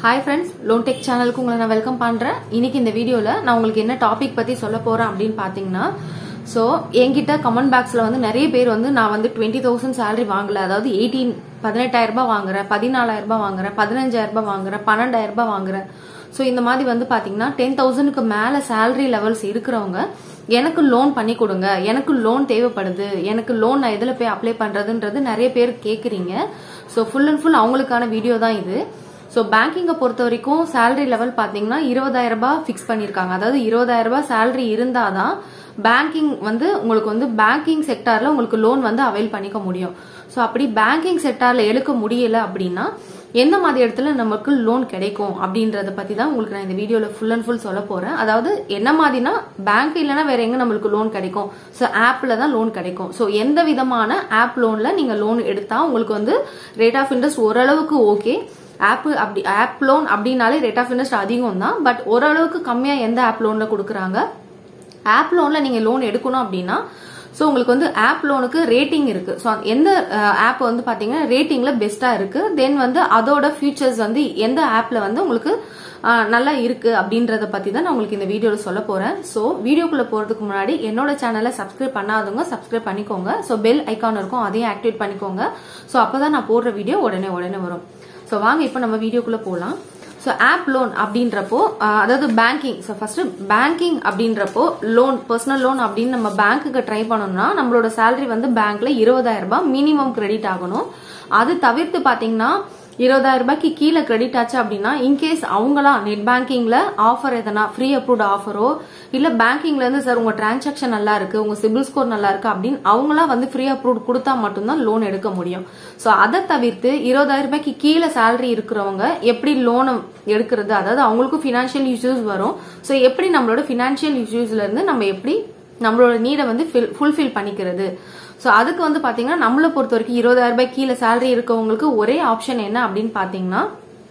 hi friends loan tech சேனலுக்கு உங்களை நான் வெல்கம் பண்றேன் இன்னைக்கு இந்த வீடியோல நான் உங்களுக்கு என்ன டாபிக் பத்தி சொல்ல போறேன் அப்படின்னு பாத்தீங்கன்னா ஸோ என்கிட்ட கமெண்ட் பாக்ஸ்ல வந்து நிறைய பேர் வந்து நான் வந்து டுவெண்ட்டி தௌசண்ட் சேலரி வாங்கல அதாவது எயிட்டீன் பதினெட்டாயிரம் ரூபாய் வாங்குறேன் பதினாலாயிரம் ரூபாய் வாங்குறேன் பதினஞ்சாயிரம் ரூபாய் வாங்குறேன் பன்னெண்டாயிரம் ரூபாய் வாங்குறேன் ஸோ இந்த மாதிரி வந்து பாத்தீங்கன்னா டென் தௌசண்ட்க்கு மேல சேலரி லெவல்ஸ் இருக்கிறவங்க எனக்கு லோன் பண்ணி கொடுங்க எனக்கு லோன் தேவைப்படுது எனக்கு லோன் நான் எதில் போய் அப்ளை பண்றதுன்றது நிறைய பேர் கேக்குறீங்க ஸோ ஃபுல் அண்ட் ஃபுல் அவங்களுக்கான வீடியோ தான் இது ஸோ பேங்கிங்கை பொறுத்த வரைக்கும் சேலரி லெவல் பார்த்தீங்கன்னா இருபதாயிரம் ரூபாய் ஃபிக்ஸ் பண்ணியிருக்காங்க அதாவது இருபதாயிரம் ரூபாய் சேலரி இருந்தாதான் பேங்கிங் வந்து உங்களுக்கு வந்து பேங்கிங் செக்டார்ல உங்களுக்கு லோன் வந்து அவைல் பண்ணிக்க முடியும் ஸோ அப்படி பேங்கிங் செக்டார்ல எடுக்க முடியல அப்படின்னா எந்த மாதிரி இடத்துல நமக்கு லோன் கிடைக்கும் அப்படின்றத பத்தி தான் உங்களுக்கு நான் இந்த வீடியோல ஃபுல் அண்ட் ஃபுல் சொல்ல போறேன் அதாவது என்ன மாதிரினா பேங்க் இல்லைன்னா வேற எங்க நம்மளுக்கு லோன் கிடைக்கும் ஸோ ஆப்ல தான் லோன் கிடைக்கும் ஸோ எந்த விதமான ஆப் லோன்ல நீங்க லோன் எடுத்தா உங்களுக்கு வந்து ரேட் ஆஃப் இன்ட்ரெஸ்ட் ஓரளவுக்கு ஓகே ஆப் அப்படி ஆப் லோன் அப்படின்னாலே ரேட் ஆஃப் இன்ட்ரெஸ்ட் அதிகம் தான் பட் ஓரளவுக்கு கம்மியா எந்த ஆப் லோன்ல கொடுக்குறாங்க ஆப் லோன்ல நீங்க லோன் எடுக்கணும் அப்படின்னா ஸோ உங்களுக்கு வந்து ஆப் லோனுக்கு ரேட்டிங் இருக்கு ஸோ எந்த ஆப் வந்து பாத்தீங்கன்னா ரேட்டிங்ல பெஸ்டா இருக்கு தென் வந்து அதோட ஃபியூச்சர்ஸ் வந்து எந்த ஆப்ல வந்து உங்களுக்கு நல்லா இருக்கு அப்படின்றத பத்தி தான் நான் உங்களுக்கு இந்த வீடியோல சொல்ல போறேன் ஸோ வீடியோக்குள்ள போறதுக்கு முன்னாடி என்னோட சேனலை சப்ஸ்கிரைப் பண்ணாதவங்க சப்ஸ்கிரைப் பண்ணிக்கோங்க ஸோ பெல் ஐக்கான் இருக்கும் அதையும் ஆக்டிவேட் பண்ணிக்கோங்க ஸோ அப்பதான் நான் போடுற வீடியோ உடனே உடனே வரும் ஸோ வாங்க இப்போ நம்ம வீடியோக்குள்ள போகலாம் ஸோ ஆப் லோன் அப்படின்றப்போ அதாவது பேங்கிங் ஸோ ஃபர்ஸ்ட் பேங்கிங் அப்படின்றப்போ லோன் பர்சனல் லோன் அப்படின்னு நம்ம பேங்க்குக்கு ட்ரை பண்ணோம்னா நம்மளோட சேலரி வந்து பேங்க்ல இருபதாயிரம் ரூபாய் மினிமம் கிரெடிட் ஆகணும் அது தவிர்த்து பாத்தீங்கன்னா இருபதாயிரம் ரூபாய்க்கு கீழே கிரெடிட் ஆச்சு அப்படின்னா இன்கேஸ் அவங்களா நெட் பேங்கிங்ல ஆஃபர் எதனா ஃப்ரீ அப்ரூவ்ட் ஆஃபரோ இல்ல பேங்கிங்ல இருந்து சார் உங்க டிரான்சாக்ஷன் நல்லா இருக்கு உங்க சிபில் ஸ்கோர் நல்லா இருக்கு அப்படின்னு அவங்களா வந்து ஃப்ரீ அப்ரூவ்ட் கொடுத்தா மட்டும்தான் லோன் எடுக்க முடியும் சோ அதை தவிர்த்து இருபதாயிரம் ரூபாய்க்கு கீழே சேலரி இருக்கிறவங்க எப்படி லோன் எடுக்கிறது அதாவது அவங்களுக்கும் பினான்சியல் இஷ்யூஸ் வரும் சோ எப்படி நம்மளோட பினான்சியல் இஷ்யூஸ்ல இருந்து நம்ம எப்படி நம்மளோட நீடை வந்து ஃபுல்ஃபில் பண்ணிக்கிறது ஸோ அதுக்கு வந்து பாத்தீங்கன்னா நம்மளை பொறுத்த வரைக்கும் இருபதாயிரம் ரூபாய் கீழே சேலரி இருக்கவங்களுக்கு ஒரே ஆப்ஷன் என்ன அப்படின்னு பாத்தீங்கன்னா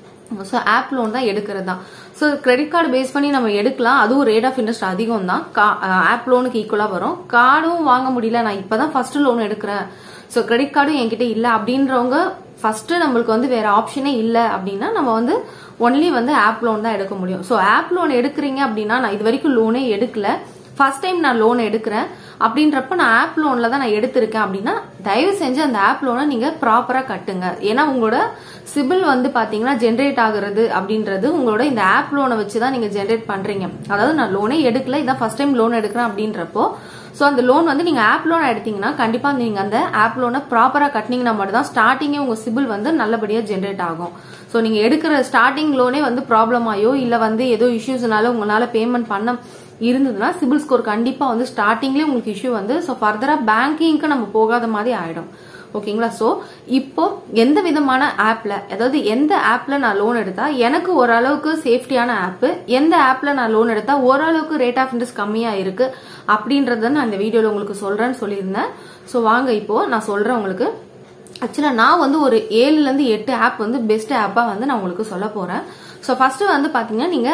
ஸோ ஆப் லோன் தான் எடுக்கிறது தான் ஸோ கிரெடிட் கார்டு பேஸ் பண்ணி நம்ம எடுக்கலாம் அதுவும் ரேட் ஆஃப் இன்ட்ரெஸ்ட் அதிகம் தான் ஆப் லோனுக்கு ஈக்குவலாக வரும் கார்டும் வாங்க முடியல நான் இப்பதான் ஃபர்ஸ்ட் லோன் எடுக்கிறேன் ஸோ கிரெடிட் கார்டும் என்கிட்ட இல்லை அப்படின்றவங்க ஃபர்ஸ்ட் நம்மளுக்கு வந்து வேற ஆப்ஷனே இல்லை அப்படின்னா நம்ம வந்து ஒன்லி வந்து ஆப் லோன் தான் எடுக்க முடியும் ஸோ ஆப் லோன் எடுக்கிறீங்க அப்படின்னா நான் இது வரைக்கும் லோனே எடுக்கல ஃபர்ஸ்ட் டைம் நான் லோன் எடுக்கிறேன் அப்படின்றப்ப நான் ஆப் லோன்ல தான் நான் எடுத்திருக்கேன் அப்படின்னா தயவு செஞ்சு அந்த ஆப் லோனை நீங்க ப்ராப்பரா கட்டுங்க ஏன்னா உங்களோட சிபில் வந்து பாத்தீங்கன்னா ஜென்ரேட் ஆகுறது அப்படின்றது உங்களோட இந்த ஆப் லோனை வச்சுதான் நீங்க ஜென்ரேட் பண்றீங்க அதாவது நான் லோனே எடுக்கல இதான் ஃபர்ஸ்ட் டைம் லோன் எடுக்கிறேன் அப்படின்றப்போ ஸோ அந்த லோன் வந்து நீங்க ஆப் லோன் எடுத்தீங்கன்னா கண்டிப்பா நீங்க அந்த ஆப் லோனை ப்ராப்பரா கட்டினீங்கன்னா மட்டும் தான் ஸ்டார்டிங்கே உங்க சிபில் வந்து நல்லபடியா ஜென்ரேட் ஆகும் ஸோ நீங்க எடுக்கிற ஸ்டார்டிங் லோனே வந்து ப்ராப்ளம் ஆயோ இல்ல வந்து ஏதோ இஷ்யூஸ்னால உங்களால பேமெண்ட் பண்ண இருந்ததுன்னா சிபில் ஸ்கோர் கண்டிப்பா வந்து ஸ்டார்டிங்லேயே உங்களுக்கு இஷ்யூ வந்து ஸோ ஃபர்தரா பேங்கிங்க்கு நம்ம போகாத மாதிரி ஆயிடும் ஓகேங்களா ஸோ இப்போ எந்த விதமான ஆப்ல அதாவது எந்த ஆப்ல நான் லோன் எடுத்தா எனக்கு ஓரளவுக்கு சேஃப்டியான ஆப் எந்த ஆப்ல நான் லோன் எடுத்தா ஓரளவுக்கு ரேட் ஆஃப் இன்ட்ரெஸ்ட் கம்மியா இருக்கு அப்படின்றத நான் இந்த வீடியோல உங்களுக்கு சொல்றேன்னு சொல்லியிருந்தேன் ஸோ வாங்க இப்போ நான் சொல்றேன் உங்களுக்கு ஆக்சுவலா நான் வந்து ஒரு ஏழுல இருந்து எட்டு ஆப் வந்து பெஸ்ட் ஆப்பா வந்து நான் உங்களுக்கு சொல்ல போறேன் ஸோ ஃபர்ஸ்ட் வந்து பாத்தீங்கன்னா நீங்க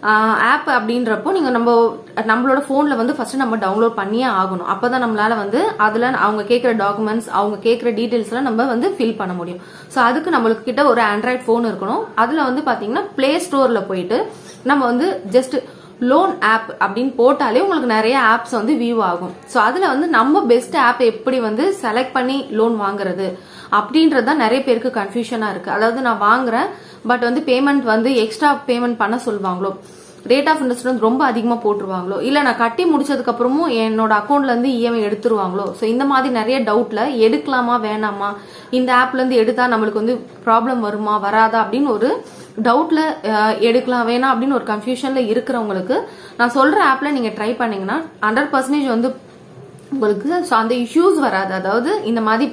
ஆப் அப்படின்றப்போ நீங்க நம்ம நம்மளோட போன்ல வந்து ஃபர்ஸ்ட் நம்ம டவுன்லோட் பண்ணியே ஆகணும் அப்பதான் நம்மளால வந்து அதுல அவங்க கேட்கிற டாக்குமெண்ட்ஸ் அவங்க கேட்கிற டீடைல்ஸ் எல்லாம் நம்ம வந்து ஃபில் பண்ண முடியும் ஸோ அதுக்கு நம்மளுக்கு கிட்ட ஒரு ஆண்ட்ராய்ட் போன் இருக்கணும் அதுல வந்து பாத்தீங்கன்னா பிளே ஸ்டோர்ல போயிட்டு நம்ம வந்து ஜஸ்ட் லோன் ஆப் அப்படின்னு போட்டாலே உங்களுக்கு நிறைய ஆப்ஸ் வந்து வியூ ஆகும் ஸோ அதுல வந்து நம்ம பெஸ்ட் ஆப் எப்படி வந்து செலக்ட் பண்ணி லோன் வாங்குறது அப்படின்றது தான் நிறைய பேருக்கு கன்ஃபியூஷனா இருக்கு அதாவது நான் வாங்குறேன் பட் வந்து பேமெண்ட் வந்து எக்ஸ்ட்ரா பேமெண்ட் பண்ண சொல்லுவாங்களோ ரேட் ஆஃப் இன்ட்ரெஸ்ட் வந்து ரொம்ப அதிகமா போட்டுருவாங்களோ இல்ல நான் கட்டி முடிச்சதுக்கு அப்புறமும் என்னோட அக்கௌண்ட்ல இருந்து இஎம்ஐ எடுத்துருவாங்களோ ஸோ இந்த மாதிரி நிறைய டவுட்ல எடுக்கலாமா வேணாமா இந்த ஆப்ல இருந்து எடுத்தா நம்மளுக்கு வந்து ப்ராப்ளம் வருமா வராதா அப்படின்னு ஒரு டவுட்ல எடுக்கலாம் வேணாம் அப்படின்னு ஒரு கன்ஃபியூஷன்ல இருக்கிறவங்களுக்கு நான் சொல்ற ஆப்ல நீங்க ட்ரை பண்ணீங்கன்னா ஹண்ட்ரட் பர்சன்டேஜ் வந்து உங்களுக்கு அந்த இஷ்யூஸ் வராது அதாவது இந்த மாதிரி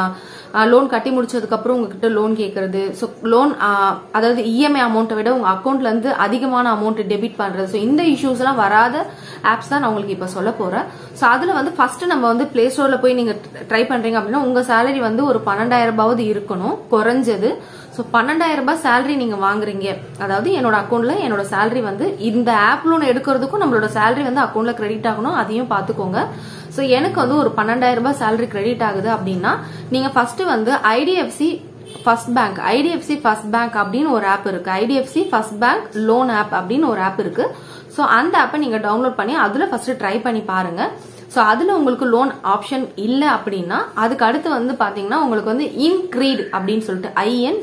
லோன் கட்டி முடிச்சதுக்கு அப்புறம் உங்ககிட்ட லோன் கேட்கறது ஸோ லோன் அதாவது இஎம்ஐ அமௌண்ட்டை விட உங்க அக்கௌண்ட்ல இருந்து அதிகமான அமௌண்ட் டெபிட் பண்றது ஸோ இந்த இஷ்யூஸ் எல்லாம் வராத ஆப்ஸ் தான் நான் உங்களுக்கு இப்ப சொல்ல போறேன் ஸோ அதுல வந்து ஃபர்ஸ்ட் நம்ம வந்து பிளே ஸ்டோர்ல போய் நீங்க ட்ரை பண்றீங்க அப்படின்னா உங்க சேலரி வந்து ஒரு பன்னெண்டாயிரம் ரூபாவது இருக்கணும் குறைஞ்சது ஸோ பன்னெண்டாயிரம் ரூபாய் சேலரி நீங்க வாங்குறீங்க அதாவது என்னோட அக்கௌண்ட்ல என்னோட சேலரி வந்து இந்த ஆப் லோன் எடுக்கிறதுக்கும் நம்மளோட சேலரி வந்து அக்கௌண்ட்ல கிரெடிட் ஆகணும் அதையும் பாத்துக்கோங்க ஸோ எனக்கு வந்து ஒரு பன்னெண்டாயிரம் ரூபாய் சேலரி கிரெடிட் ஆகுது அப்படின்னா நீங்க ஃபர்ஸ்ட் வந்து IDFC first bank IDFC first bank அப்படின்னு ஒரு ஆப் இருக்கு IDFC first bank loan app அப்படின்னு ஒரு ஆப் இருக்கு ஸோ அந்த ஆப்பை நீங்க டவுன்லோட் பண்ணி அதுல ஃபர்ஸ்ட் ட்ரை பண்ணி பாருங்க ஸோ அதுல உங்களுக்கு லோன் ஆப்ஷன் இல்லை அப்படின்னா அதுக்கு அடுத்து வந்து பாத்தீங்கன்னா உங்களுக்கு வந்து இன்க்ரீட் அப்படின்னு சொல்லிட்டு ஐஎன்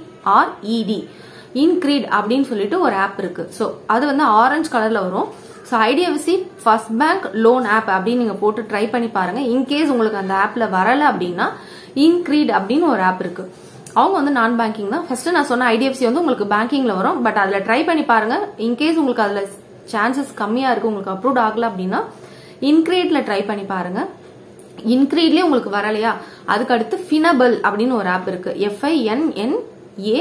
சிஆர்இடி இன்க்ரீட் அப்படின்னு சொல்லிட்டு ஒரு ஆப் இருக்கு ஸோ அது வந்து ஆரஞ்சு கலர்ல வரும் so IDFC first bank loan app அப்படின்னு நீங்க போட்டு ட்ரை பண்ணி பாருங்க இன்கேஸ் உங்களுக்கு அந்த ஆப்ல வரல அப்படின்னா இன்க்ரீட் அப்படின்னு ஒரு ஆப் இருக்கு அவங்க வந்து நான் பேங்கிங் தான் ஃபர்ஸ்ட் நான் சொன்ன ஐடிஎஃப்சி வந்து உங்களுக்கு பேங்கிங்ல வரும் பட் அதுல ட்ரை பண்ணி பாருங்க இன்கேஸ் உங்களுக்கு அதுல சான்சஸ் கம்மியா இருக்கு உங்களுக்கு அப்ரூவ் ஆகல அப்படின்னா இன்க்ரீட்ல ட்ரை பண்ணி பாருங்க இன்க்ரீட்லயே உங்களுக்கு வரலையா அதுக்கு அடுத்து ஃபினபிள் அப்படின்னு ஒரு ஆப் இருக்கு எஃப்ஐஎன்என் ஏ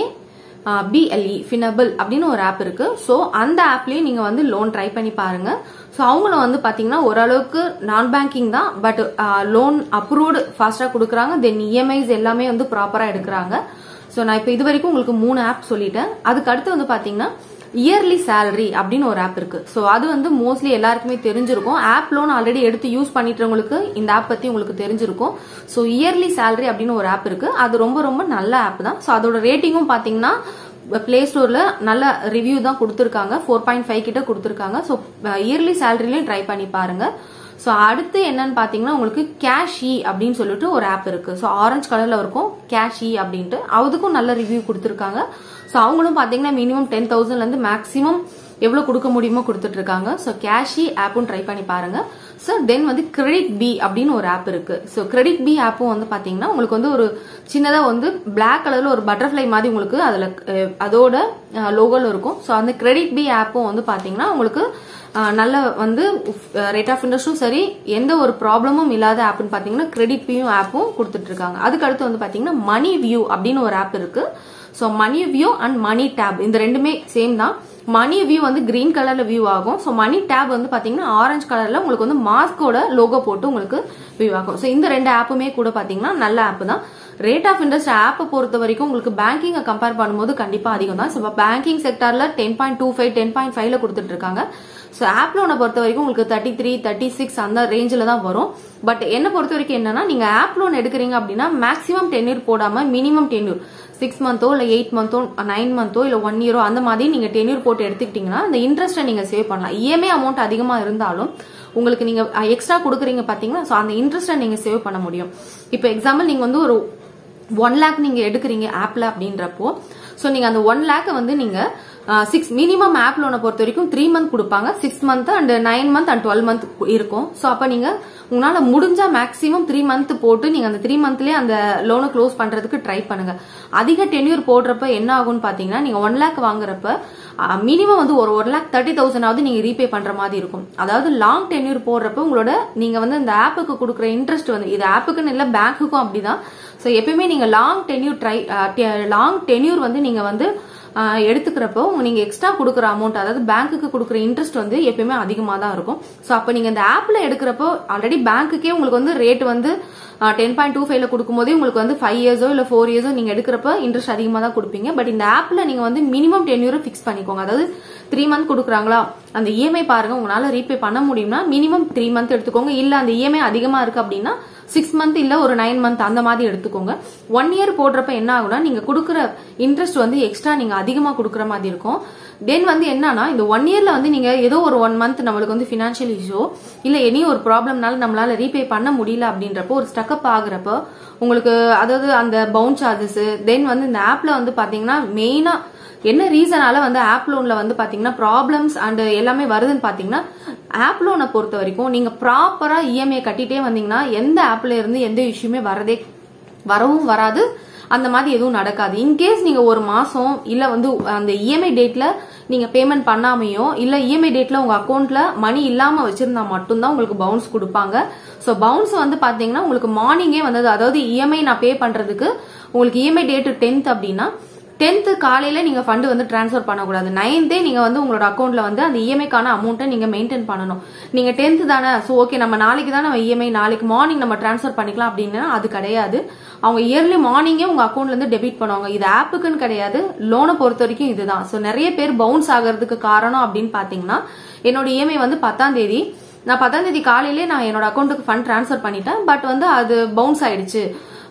பிஎல்இ ஃபினபிள் அப்படின்னு ஒரு ஆப் இருக்கு ஸோ அந்த ஆப்லயே நீங்க வந்து லோன் ட்ரை பண்ணி பாருங்க ஸோ அவங்களும் வந்து பாத்தீங்கன்னா ஓரளவுக்கு நான் பேங்கிங் தான் பட் லோன் அப்ரூவ்டு ஃபாஸ்டா கொடுக்குறாங்க தென் இஎம்ஐஸ் எல்லாமே வந்து ப்ராப்பரா எடுக்கிறாங்க ஸோ நான் இப்போ இது வரைக்கும் உங்களுக்கு மூணு ஆப் சொல்லிட்டேன் அதுக்கு அடுத்து வந்து பாத்தீங்கன்னா இயர்லி சேலரி அப்படின்னு ஒரு ஆப் இருக்கு ஸோ அது வந்து மோஸ்ட்லி எல்லாருக்குமே தெரிஞ்சிருக்கும் ஆப் லோன் ஆல்ரெடி எடுத்து யூஸ் பண்ணிட்டவங்களுக்கு இந்த ஆப் பத்தி உங்களுக்கு தெரிஞ்சிருக்கும் ஸோ இயர்லி சேலரி அப்படின்னு ஒரு ஆப் இருக்கு அது ரொம்ப ரொம்ப நல்ல ஆப் தான் ஸோ அதோட ரேட்டிங்கும் பாத்தீங்கன்னா பிளே ஸ்டோர்ல நல்ல ரிவ்யூ தான் கொடுத்துருக்காங்க ஃபோர் பாயிண்ட் ஃபைவ் கிட்ட கொடுத்துருக்காங்க ஸோ இயர்லி சேலரிலையும் ட்ரை பண்ணி பாருங்க ஸோ அடுத்து என்னன்னு பாத்தீங்கன்னா உங்களுக்கு கேஷ் இ அப்படின்னு சொல்லிட்டு ஒரு ஆப் இருக்கு ஸோ ஆரஞ்சு கலர்ல இருக்கும் கேஷ் இ அப்படின்ட்டு அதுக்கும் நல்ல ரிவ்யூ கொடுத்துருக்காங்க ஸோ அவங்களும் பாத்தீங்கன்னா மினிமம் டென் தௌசண்ட்ல இருந்து மேக்ஸிமம் எவ்வளவு கொடுக்க முடியுமோ கொடுத்துட்டு இருக்காங்க ஸோ கேஷி ஆப்பும் ட்ரை பண்ணி பாருங்க ஸோ தென் வந்து கிரெடிட் பி அப்படின்னு ஒரு ஆப் இருக்கு ஸோ கிரெடிட் பி ஆப்பும் வந்து பாத்தீங்கன்னா உங்களுக்கு வந்து ஒரு சின்னதா வந்து பிளாக் கலர்ல ஒரு பட்டர்ஃபிளை மாதிரி உங்களுக்கு அதுல அஹ், அதோட லோகோல இருக்கும் ஸோ அந்த கிரெடிட் பி ஆப்பும் வந்து பாத்தீங்கன்னா உங்களுக்கு அஹ், நல்ல வந்து ரேட் ஆஃப் இன்ட்ரெஸ்டும் சரி எந்த ஒரு ப்ராப்ளமும் இல்லாத ஆப்னு பாத்தீங்கன்னா கிரெடிட் பியும் ஆப்பும் கொடுத்துட்டு இருக்காங்க அதுக்கு அடுத்து வந்து பாத்தீங்கன்னா மணி வியூ அப்படின்னு ஒரு ஆப் இருக்கு so money view and money tap இந்த ரெண்டுமே சேம் தான் மணி வியூ வந்து கிரீன் கலர்ல வியூ ஆகும் ஸோ மணி டேப் வந்து பாத்தீங்கன்னா ஆரஞ்சு கலர்ல உங்களுக்கு வந்து மாஸ்கோட லோகோ போட்டு உங்களுக்கு வியூ ஆகும் ஸோ இந்த ரெண்டு ஆப்புமே கூட பாத்தீங்கன்னா நல்ல ஆப் தான் ரேட் ஆஃப் இன்ட்ரெஸ்ட் ஆப்பை பொறுத்த வரைக்கும் உங்களுக்கு பேங்கிங்கை கம்பேர் பண்ணும்போது கண்டிப்பா அதிகம் தான் ஸோ பேங்கிங் செக்டர்ல ten point two five ten point ஃபைவ்ல கொடுத்துட்டு இருக்காங்க ஸோ ஆப் லோனை பொறுத்த வரைக்கும் உங்களுக்கு தேர்ட்டி த்ரீ தேர்ட்டி சிக்ஸ் அந்த ரேஞ்சில் தான் வரும் பட் என்ன பொறுத்த வரைக்கும் என்னன்னா நீங்க ஆப் லோன் எடுக்கிறீங்க அப்படின்னா மேக்ஸிமம் டென்யூர் போடாம மினிமம் டென்யூர் சிக்ஸ் மந்தோ இல்ல எயிட் மந்தோ நைன் மந்தோ இல்ல ஒன் இயரோ அந்த மாதிரி நீங்க டென்யூர் போட்டு எடுத்துக்கிட்டீங்கன்னா அந்த இன்ட்ரெஸ்ட்டை நீங்க சேவ் பண்ணலாம் இஎம்ஐ அமௌண்ட் அதிகமா இருந்தாலும் உங்களுக்கு நீங்க எக்ஸ்ட்ரா கொடுக்குறீங்க பாத்தீங்கன்னா ஸோ அந்த இன்ட்ரெஸ்ட்டை நீங்க சேவ் பண்ண முடியும் இப்போ எக்ஸாம்பிள் நீங்க வந்து ஒரு ஒன் லேக் நீங்க எடுக்கிறீங்க ஆப்ல அப்படின்றப்போ ஸோ நீங்க அந்த ஒன் லேக்கை வந்து நீங்க சிக்ஸ் மினிமம் ஆப் லோனை பொறுத்த வரைக்கும் த்ரீ மந்த் கொடுப்பாங்க six month and nine month and twelve month இருக்கும் ஸோ அப்போ நீங்க உங்களால முடிஞ்சா மேக்ஸிமம் த்ரீ மந்த் போட்டு நீங்க அந்த த்ரீ மந்த்லயே அந்த லோனை க்ளோஸ் பண்றதுக்கு ட்ரை பண்ணுங்க அதிக டென்யூர் போடுறப்ப என்ன ஆகும்னு பாத்தீங்கன்னா நீங்க ஒன் லேக் வாங்குறப்ப மினிமம் வந்து ஒரு ஒன் லேக் தேர்ட்டி தௌசண்டாவது நீங்க ரீபே பண்ற மாதிரி இருக்கும் அதாவது லாங் டென்யூர் போடுறப்ப உங்களோட நீங்க வந்து இந்த ஆப்புக்கு கொடுக்குற இன்ட்ரெஸ்ட் வந்து இது ஆப்புக்குன்னு இல்ல பேங்க்குக்கும் அப்படிதான் ஸோ எப்பயுமே நீங்க long tenure try long tenure வந்து நீங்க வந்து ஆஹ் எடுத்துக்கிறப்போ உங்க நீங்க எக்ஸ்ட்ரா கொடுக்குற அமௌண்ட் அதாவது பேங்க்குக்கு கொடுக்குற இன்ட்ரெஸ்ட் வந்து எப்பயுமே அதிகமாக தான் இருக்கும் ஸோ அப்போ நீங்க இந்த ஆப்ல எடுக்கிறப்போ ஆல்ரெடி பேங்க்குக்கே உங்களுக்கு வந்து ரேட் வந்து டென் பாயிண்ட் டூ ஃபைவ்ல கொடுக்கும்போதே உங்களுக்கு வந்து ஃபைவ் இயர்ஸோ இல்ல ஃபோர் இயர்ஸோ நீங்க எடுக்கிறப்ப இன்ட்ரெஸ்ட் அதிகமாக தான் கொடுப்பீங்க பட் இந்த ஆப்ல நீங்க வந்து மினிமம் டென்யூரை ஃபிக்ஸ் பண்ணிக்கோங்க அதாவது த்ரீ மந்த் கொடுக்குறாங்களா அந்த இஎம்ஐ பாருங்க உங்களால ரீபே பண்ண முடியும்னா மினிமம் த்ரீ மந்த் எடுத்துக்கோங்க இல்ல அந்த இஎம்ஐ அதிகமா இருக்கு அப்படின்னா சிக்ஸ் மந்த் இல்ல ஒரு நைன் மந்த் அந்த மாதிரி எடுத்துக்கோங்க ஒன் இயர் போடுறப்ப என்ன ஆகும்னா நீங்க கொடுக்குற இன்ட்ரெஸ்ட் வந்து எக்ஸ்ட்ரா நீங்க அதிகமா கொடுக்குற மாதிரி இருக்கும் தென் வந்து என்னன்னா இந்த ஒன் இயர்ல வந்து நீங்க ஏதோ ஒரு ஒன் மந்த் நம்மளுக்கு வந்து பினான்சியல் இஷ்யூ இல்ல எனி ஒரு ப்ராப்ளம்னால நம்மளால ரீபே பண்ண முடியல அப்படின்றப்போ ஒரு ஸ்டக்கப் ஆகுறப்போ உங்களுக்கு அதாவது அந்த பவுன் சார்ஜஸ் தென் வந்து இந்த ஆப்ல வந்து பாத்தீங்கன்னா மெயினா என்ன ரீசனால வந்து ஆப் லோன்ல வந்து பாத்தீங்கன்னா ப்ராப்ளம்ஸ் அண்ட் எல்லாமே வருதுன்னு பாத்தீங்கன்னா ஆப் லோனை பொறுத்த வரைக்கும் நீங்க ப்ராப்பரா இஎம்ஐ கட்டிட்டே வந்தீங்கன்னா எந்த ஆப்ல இருந்து எந்த இஷ்யூமே வரதே வரவும் வராது அந்த மாதிரி எதுவும் நடக்காது இன்கேஸ் நீங்க ஒரு மாசம் இல்ல வந்து அந்த இஎம்ஐ டேட்ல நீங்க பேமெண்ட் பண்ணாமையோ இல்ல இஎம்ஐ டேட்ல உங்க அக்கௌண்ட்ல மணி இல்லாம வச்சிருந்தா மட்டும்தான் உங்களுக்கு பவுன்ஸ் கொடுப்பாங்க சோ பவுன்ஸ் வந்து பாத்தீங்கன்னா உங்களுக்கு மார்னிங்கே வந்தது அதாவது இஎம்ஐ நான் பே பண்றதுக்கு உங்களுக்கு இஎம்ஐ டேட் டென்த் அப்படின்னா டென்த்து காலையில நீங்க ஃபண்ட் வந்து டிரான்ஸ்ஃபர் பண்ணக்கூடாது நைன்த்தே நீங்க வந்து உங்களோட அக்கௌண்ட்ல வந்து அந்த இஎம்ஐக்கான அமௌண்ட்டை நீங்க மெயின்டைன் பண்ணணும் நீங்க டென்த் தானே ஸோ ஓகே நம்ம நாளைக்கு தானே இஎம்ஐ நாளைக்கு மார்னிங் நம்ம டிரான்ஸ்ஃபர் பண்ணிக்கலாம் அப்படின்னா அது கிடையாது அவங்க இயர்லி மார்னிங்கே உங்க அக்கௌண்ட்ல இருந்து டெபிட் பண்ணுவாங்க இது ஆப்புக்குன்னு கிடையாது லோனை பொறுத்த வரைக்கும் இதுதான் ஸோ நிறைய பேர் பவுன்ஸ் ஆகிறதுக்கு காரணம் அப்படின்னு பாத்தீங்கன்னா என்னோட இஎம்ஐ வந்து பத்தாம் தேதி நான் பத்தாம் தேதி காலையிலே நான் என்னோட அக்கௌண்ட்டுக்கு ஃபண்ட் டிரான்ஸ்ஃபர் பண்ணிட்டேன் பட் வந்து அது பவுன்ஸ் ஆயிடுச்சு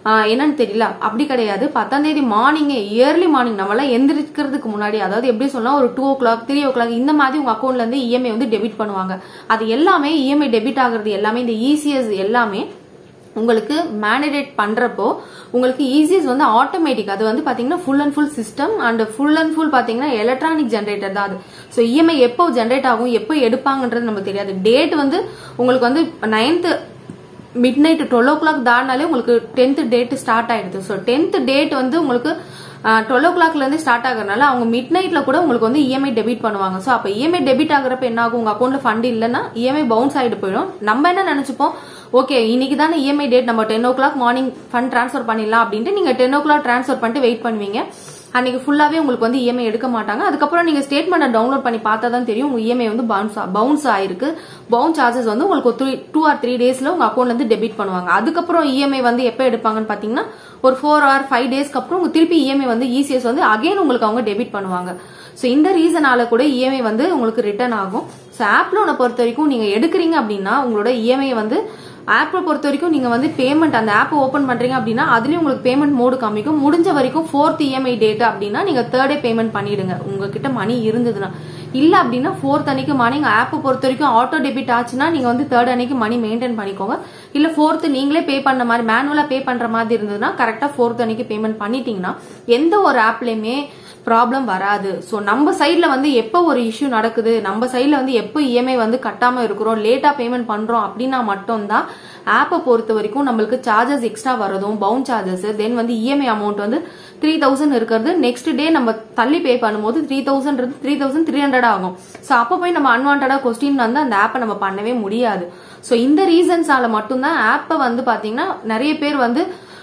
ஆஹ் என்னன்னு தெரியல அப்படி கிடையாது பத்தாம் தேதி மார்னிங் இயர்லி மார்னிங் நம்மளாம் எந்திரிக்கிறதுக்கு முன்னாடி அதாவது எப்படி சொல்லலாம் ஒரு two o'clock three o'clock இந்த மாதிரி உங்க அக்கௌண்ட்ல இருந்து இஎம்ஐ வந்து டெபிட் பண்ணுவாங்க அது எல்லாமே இஎம்ஐ டெபிட் ஆகுறது எல்லாமே இந்த இசிஎஸ் எல்லாமே உங்களுக்கு மேனடேட் பண்றப்போ உங்களுக்கு ஈஸியஸ் வந்து ஆட்டோமேட்டிக் அது வந்து பாத்தீங்கன்னா full and full system and full and full பாத்தீங்கன்னா எலக்ட்ரானிக் ஜென்ரேட்டர் தான் அது ஸோ இஎம்ஐ எப்போ ஜென்ரேட் ஆகும் எப்போ எடுப்பாங்கன்றது நமக்கு தெரியாது டேட் வந்து உங்களுக்கு வந்து ninth midnight twelve o'clock தாண்டினாலே உங்களுக்கு டென்த் டேட் ஸ்டார்ட் ஆயிடுது ஸோ டென்த் டேட் வந்து உங்களுக்கு டுவெல் ஓ கிளாக்ல இருந்து ஸ்டார்ட் ஆகுறதுனால அவங்க மிட் நைட்ல கூட உங்களுக்கு வந்து இஎம்ஐ டெபிட் பண்ணுவாங்க ஸோ அப்போ இஎம்ஐ டெபிட் ஆகுறப்ப என்ன ஆகும் உங்க அக்கௌண்ட்ல ஃபண்ட் இல்லைன்னா இஎம்ஐ பவுன்ஸ் ஆயிட்டு போயிடும் நம்ம என்ன நினைச்சுப்போம் ஓகே இன்னைக்கு தானே இஎம்ஐ டேட் நம்ம ten o'clock morning fund transfer பண்ணிடலாம் அப்படின்ட்டு நீங்க டென் ஓ கிளாக் ட்ரான்ஸ்ஃபர் பண்ணிட்டு வெயிட் பண்ணுவீங்க அன்னைக்கு ஃபுல்லாவே உங்களுக்கு வந்து இஎம்ஐ எடுக்க மாட்டாங்க அதுக்கப்புறம் நீங்க ஸ்டேட்மெண்ட் டவுன்லோட் பண்ணி பார்த்தா தான் தெரியும் உங்க இஎம்ஐ வந்து பவுன்ஸ் பவுன்ஸ் ஆயிருக்கு பவுன் சார்ஜஸ் வந்து உங்களுக்கு த்ரீ டூ ஆர் த்ரீ டேஸ்ல உங்க அக்கௌண்ட்ல இருந்து டெபிட் பண்ணுவாங்க அதுக்கப்புறம் இஎம்ஐ வந்து எப்போ எடுப்பாங்கன்னு பாத்தீங்கன்னா ஒரு ஃபோர் ஆர் ஃபைவ் டேஸ்க்கு அப்புறம் உங்க திருப்பி இஎம்ஐ வந்து இசிஎஸ் வந்து அகைன் உங்களுக்கு அவங்க டெபிட் பண்ணுவாங்க ஸோ இந்த ரீசனால கூட இஎம்ஐ வந்து உங்களுக்கு ரிட்டர்ன் ஆகும் ஸோ ஆப் லோனை பொறுத்த வரைக்கும் நீங்க எடுக்கிறீங்க அப்படின்னா உங்களோட இஎம்ஐ வந்து ஆப்பை பொறுத்த வரைக்கும் நீங்க வந்து பேமெண்ட் அந்த ஆப் ஓபன் பண்றீங்க அப்படின்னா அதுலயும் உங்களுக்கு பேமெண்ட் மோடு காமிக்கும் முடிஞ்ச வரைக்கும் ஃபோர்த் இஎம்ஐ டேட் அப்படின்னா நீங்க தேர்டே பேமெண்ட் பண்ணிடுங்க உங்ககிட்ட மணி இருந்ததுன்னா இல்ல அப்படின்னா ஃபோர்த் அன்னைக்கு மணி ஆப்பை பொறுத்த வரைக்கும் ஆட்டோ டெபிட் ஆச்சுன்னா நீங்க வந்து தேர்ட் அன்னைக்கு மணி மெயின்டைன் பண்ணிக்கோங்க இல்ல ஃபோர்த் நீங்களே பே பண்ண மாதிரி மேனுவலா பே பண்ற மாதிரி இருந்ததுன்னா கரெக்டா ஃபோர்த் அன்னைக்கு பேமெண்ட் பண்ணிட்டீங்கன்னா எந்த ஒரு ஆப்லயுமே ப்ராப்ளம் வராது ஸோ நம்ம சைட்ல வந்து எப்போ ஒரு இஷ்யூ நடக்குது நம்ம சைட்ல வந்து எப்போ இஎம்ஐ வந்து கட்டாம இருக்கிறோம் லேட்டா பேமெண்ட் பண்றோம் அப்படின்னா மட்டும்தான் ஆப்பை பொறுத்த வரைக்கும் நம்மளுக்கு சார்ஜஸ் எக்ஸ்ட்ரா வரதும் பவுன் சார்ஜஸ் தென் வந்து இஎம்ஐ அமௌண்ட் வந்து த்ரீ தௌசண்ட் இருக்கிறது நெக்ஸ்ட் டே நம்ம தள்ளி பே பண்ணும்போது three thousand three thousand three hundred ஆகும் ஸோ அப்போ போய் நம்ம அன்வான்டா கொஸ்டின் வந்து அந்த ஆப்பை நம்ம பண்ணவே முடியாது ஸோ இந்த ரீசன்ஸால மட்டும்தான் ஆப்பை வந்து பாத்தீங்கன்னா நிறைய பேர் வந்து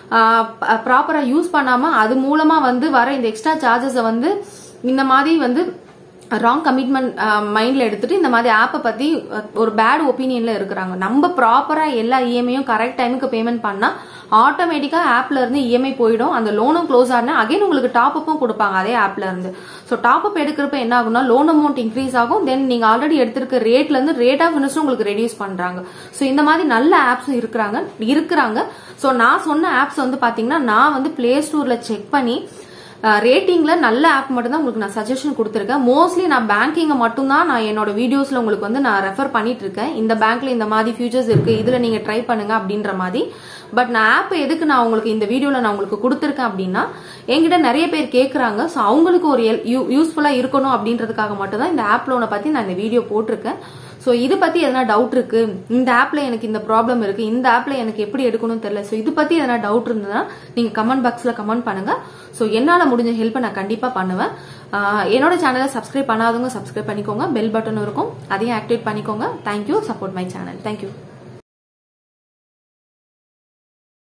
ப்ராப்பரா யூஸ் பண்ணாம அது மூலமா வந்து வர இந்த எக்ஸ்ட்ரா சார்ஜஸை வந்து இந்த மாதிரி வந்து ராங் கமிட்மெண்ட் மைண்ட்ல எடுத்துட்டு இந்த மாதிரி ஆப்பை பத்தி ஒரு பேட் ஒப்பீனியன்ல இருக்கிறாங்க நம்ம ப்ராப்பரா எல்லா இஎம்ஐயும் கரெக்ட் டைமுக்கு பேமெண்ட் பண்ணா ஆட்டோமேட்டிக்கா ஆப்ல இருந்து இஎம்ஐ போயிடும் அந்த லோனும் க்ளோஸ் ஆனா அகைன் உங்களுக்கு டாப் அப்பும் கொடுப்பாங்க அதே ஆப்ல இருந்து ஸோ டாப் அப் எடுக்கிறப்ப என்ன ஆகும்னா லோன் அமௌண்ட் இன்க்ரீஸ் ஆகும் தென் நீங்க ஆல்ரெடி எடுத்திருக்க ரேட்ல இருந்து ரேட் ஆஃப் இன்ட்ரெஸ்ட் உங்களுக்கு ரெடியூஸ் பண்றாங்க ஸோ இந்த மாதிரி நல்ல ஆப்ஸ் இருக்கிறாங்க இருக்கிறாங்க ஸோ நான் சொன்ன ஆப்ஸ் வந்து பாத்தீங்கன்னா நான் வந்து பிளே ஸ்டோர்ல செக் பண்ணி ரேட்டிங்ல நல்ல ஆப் மட்டும் தான் உங்களுக்கு நான் சஜஷன் கொடுத்துருக்கேன் மோஸ்ட்லி நான் பேங்கிங்கை மட்டும் தான் நான் என்னோட வீடியோஸ்ல உங்களுக்கு வந்து நான் ரெஃபர் பண்ணிட்டு இருக்கேன் இந்த பேங்க்ல இந்த மாதிரி ஃபியூச்சர்ஸ் இருக்கு இதுல நீங்க ட்ரை பண்ணுங்க அப்படின்ற மாதிரி பட் நான் ஆப் எதுக்கு நான் உங்களுக்கு இந்த வீடியோல நான் உங்களுக்கு கொடுத்துருக்கேன் அப்படின்னா என்கிட்ட நிறைய பேர் கேட்கறாங்க ஸோ அவங்களுக்கு ஒரு யூஸ்ஃபுல்லா இருக்கணும் அப்படின்றதுக்காக மட்டும் தான் இந்த ஆப் லோனை பத்தி நான் இந்த வீடியோ போட்டிருக்கேன் ஸோ இது பத்தி எதனா டவுட் இருக்கு இந்த ஆப்ல எனக்கு இந்த ப்ராப்ளம் இருக்கு இந்த ஆப்ல எனக்கு எப்படி எடுக்கணும்னு தெரியல ஸோ இது பத்தி எதனா டவுட் இருந்ததுன்னா நீங்க கமெண்ட் பாக்ஸ்ல கமெண்ட் பண்ணுங்க ஸோ என்னால முடிஞ்ச ஹெல்ப்பை நான் கண்டிப்பா பண்ணுவேன் என்னோட சேனலை சப்ஸ்கிரைப் பண்ணாதவங்க சப்ஸ்கிரைப் பண்ணிக்கோங்க பெல் பட்டன் இருக்கும் அதையும் ஆக்டிவேட் பண்ணிக்கோங்க thank you support my channel thank you